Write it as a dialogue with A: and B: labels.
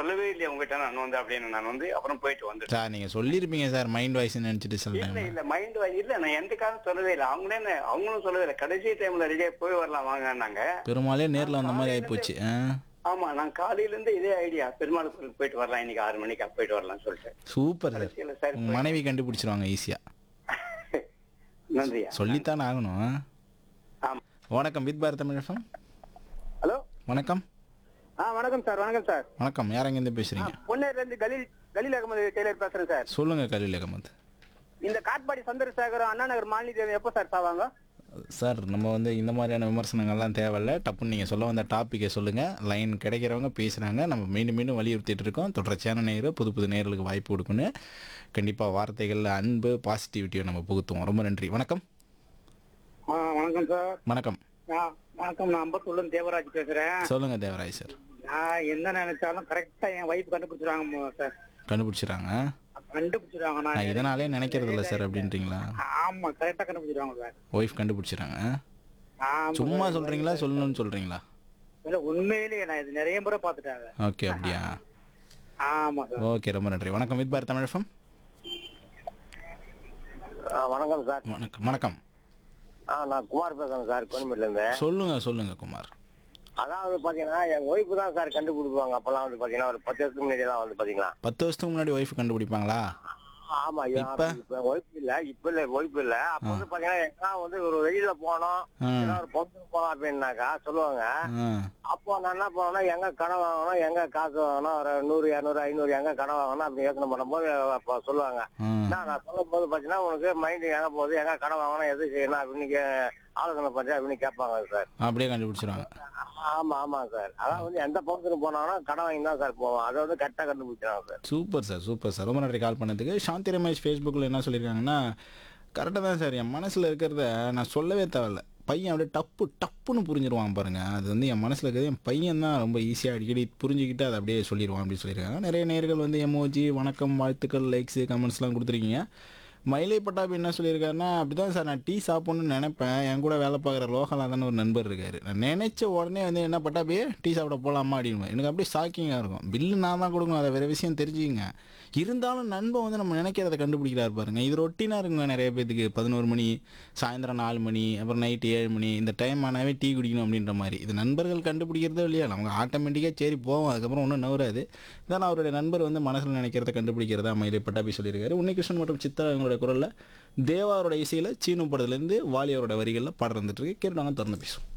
A: சொல்லவே இல்லையே உங்ககிட்ட நான் வந்து அப்படின்னு நான் வந்து அப்புறம் போயிட்டு வந்துட்டேன்
B: சார் நீங்கள் சொல்லியிருப்பீங்க சார் மைண்ட் வாய்ஸ்ன்னு நினச்சிட்டு
A: இல்ல
B: சொல்லிட்டேன்
A: இல்ல மைண்ட் இல்ல நான் எந்த காலம் சொல்லவே இல்லை அவங்களே என்ன- அவங்களும் சொல்லவே இல்லை கடைசி டைம்ல ரெடியா போய் வரலாம் வாங்கன்னாங்க
B: பெருமாளே நேரில் வந்த மாதிரி ஆகிப்போச்சு ஆ
A: ஆமா நான் காலையில இருந்து இதே ஐடியா பெருமாள் கோயிலுக்கு போயிட்டு வரலாம் இன்னைக்கு ஆறு மணிக்கு போயிட்டு வரலாம்னு சொல்லிட்டு
B: சூப்பர் சார்
A: கடைசியில சரி
B: உங்க மனைவி கண்டுபிடிச்சிருவாங்க ஈஸியா
A: நன்றியா
B: சொல்லித்தானே ஆகணும் ஆ?
A: ஆமா
B: வணக்கம் with Bharat Tamil FM.
A: Hello
B: வணக்கம்
A: ஆ வணக்கம் சார் வணக்கம் சார்
B: வணக்கம் யார் எங்கேருந்து பேசுறீங்க
A: பொன்னேர்ல இருந்து கலீல் கலீல் அகமது டெய்லர் பேசுறேன் சார்
B: சொல்லுங்க கலீல் அகமது
A: இந்த காட்பாடி சந்திரசேகரம் அண்ணா நகர் மாலினி தேவி எப்போ சார் சாவாங்க
B: சார் நம்ம வந்து இந்த மாதிரியான விமர்சனங்கள்லாம் தேவையில்ல டப்புன்னு நீங்கள் சொல்ல வந்த டாப்பிக்கை சொல்லுங்கள் லைன் கிடைக்கிறவங்க பேசுகிறாங்க நம்ம மீண்டும் மீண்டும் வலியுறுத்திட்டு இருக்கோம் தொடர்ச்சியான நேரம் புது புது நேர்களுக்கு வாய்ப்பு கொடுக்கணும் கண்டிப்பாக வார்த்தைகளில் அன்பு பாசிட்டிவிட்டியை நம்ம புகுத்துவோம் ரொம்ப நன்றி வணக்கம்
A: ஆ வணக்கம் சார்
B: வணக்கம்
A: வணக்கம் நான் அம்பத்தூர்ல தேவராஜ் பேசுறேன்
B: சொல்லுங்கள் தேவராய் சார்
A: நான் என்ன நினைச்சாலும் கரெக்டா என் வைஃப் கண்டுபிடிச்சிருவாங்க சார்
B: கண்டுபிடிச்சிடுறாங்க
A: கண்டுபிடிச்சிருவாங்க நான்
B: நான் இதனாலே நினைக்கிறது இல்லை சார் அப்படின்றீங்களா
A: ஆமா கரெக்டா கண்டுபிடிச்சிருவாங்க சார்
B: ஒய்ஃப் கண்டுபிடிச்சிடுறாங்க
A: ஆமா
B: சும்மா சொல்கிறீங்களா சொல்லணும்னு சொல்கிறீங்களா
A: இல்ல உண்மையிலேயே நான் இது நிறைய முறை பாத்துட்டாங்க
B: ஓகே அப்படியா
A: ஆமா சார்
B: ஓகே ரொம்ப நன்றி வணக்கம் வித் பாரத் தமிழ் FM.
A: வணக்கம் சார்
B: வணக்கம் வணக்கம்
A: ஆ நான் குமார் பேசுறேன் சார் கோயம்பேட்ல இருந்து
B: சொல்லுங்க சொல்லுங்க குமார்
A: அதாவது பாத்தீங்கன்னா என் ஒய்ஃபு தான் சார் கண்டுபிடிப்பாங்க அப்பெல்லாம் வந்து பாத்தீங்கன்னா ஒரு பத்து வருஷத்துக்கு முன்னாடி தான் வந்து பாத்தீங்களா
B: பத்து வருஷத்துக்கு முன்னாடி ஒய்ஃப் கண்டுபிடிப்பாங்களா
A: ஆமா
B: இப்ப?
A: இப்ப ஒய்ஃப் இல்ல இப்ப இல்ல ஒய்ஃப் இல்ல அப்ப வந்து பாத்தீங்கன்னா எங்க வந்து ஒரு வெளியில போனோம்
B: ஆ.
A: ஏன்னா ஒரு பொண்ணு போனோம் அப்படின்னாக்கா சொல்லுவாங்க
B: ஆ
A: அப்போ நான் என்ன பண்ணேன்னா எங்க கடன் வாங்கணும் எங்க காசு வாங்கணும் ஒரு நூறு இரநூறு ஐநூறு எங்க கடன் வாங்கணும் அப்படி யோசனை பண்ணும்போது அப்போ சொல்லுவாங்க
B: ஆ
A: நான் நான் சொல்லும் போது பாத்தீங்கன்னா உனக்கு மைண்ட் எங்க போகுது எங்க கடன் வாங்கணும் எது செய்யணும் அப்படின்னு கே- ஆலோசனை பண்ணி அப்படின்னு கேட்பாங்க சார்
B: அப்படியே கண்டுபிடிச்சிருவாங்க
A: ஆமா ஆமா சார் அதான் வந்து எந்த பக்கத்துக்கு போனாலும் கடன் வாங்கி தான் சார் போவோம் அதை வந்து கரெக்டா கண்டுபிடிச்சாங்க sir
B: super sir super sir ரொம்ப நன்றி கால் பண்ணதுக்கு சாந்தி ரமேஷ் ஃபேஸ்புக்கில் என்ன சொல்லியிருக்காங்கன்னா கரெக்டாக தான் சார் என் மனசில் இருக்கிறத நான் சொல்லவே தேவையில்ல பையன் அப்படியே டப்பு டப்புன்னு புரிஞ்சிருவான் பாருங்க அது வந்து என் மனசில் இருக்கிறது என் பையன் தான் ரொம்ப ஈஸியாக அடிக்கடி புரிஞ்சுக்கிட்டு அதை அப்படியே சொல்லிடுவான் அப்படின்னு சொல்லியிருக்காங்க நிறைய நேர்கள் வந்து எமோஜி வணக்கம் வாழ்த்துக்கள் லைக்ஸு கமெண்ட்ஸ்லாம் கொடுத்துருக்கீங்க மயிலை பட்டாபி என்ன சொல்லியிருக்காருன்னா அப்படிதான் சார் நான் டீ சாப்பிட்ணுன்னு நினைப்பேன் என் கூட வேலை பார்க்குற லோகநாதன் ஒரு நண்பர் இருக்காரு நான் நினைச்ச உடனே வந்து என்ன பட்டாபி டீ சாப்பிட போகலாமா அப்படின்னு எனக்கு அப்படியே ஷாக்கிங்காக இருக்கும் பில்லு நான் தான் கொடுக்கணும் அதை வேறு விஷயம் தெரிஞ்சுக்கங்க இருந்தாலும் நண்பன் வந்து நம்ம நினைக்கிறத கண்டுபிடிக்கிறாரு பாருங்க இது ரொட்டீனாக இருக்குங்க நிறைய பேத்துக்கு பதினோரு மணி சாயந்தரம் நாலு மணி அப்புறம் நைட்டு ஏழு மணி இந்த டைம் ஆனாவே டீ குடிக்கணும் அப்படின்ற மாதிரி இது நண்பர்கள் கண்டுபிடிக்கிறதோ இல்லையா அவங்க ஆட்டோமேட்டிக்காக சரி போவோம் அதுக்கப்புறம் ஒன்றும் நவராது இதான் அவருடைய நண்பர் வந்து மனசில் நினைக்கிறத கண்டுபிடிக்கிறதா மயிலை பட்டாபி சொல்லியிருக்காரு உன்னிகிருஷ்ணன் மற்றும் சித்தா அவங்களோட குரலில் தேவாரோட இசையில் சீனு படத்துலேருந்து வாலியாரோட வரிகளில் பாடம் வந்துட்டு இருக்கு கேட்டு நாங்கள் திறந்து பேசுவோம்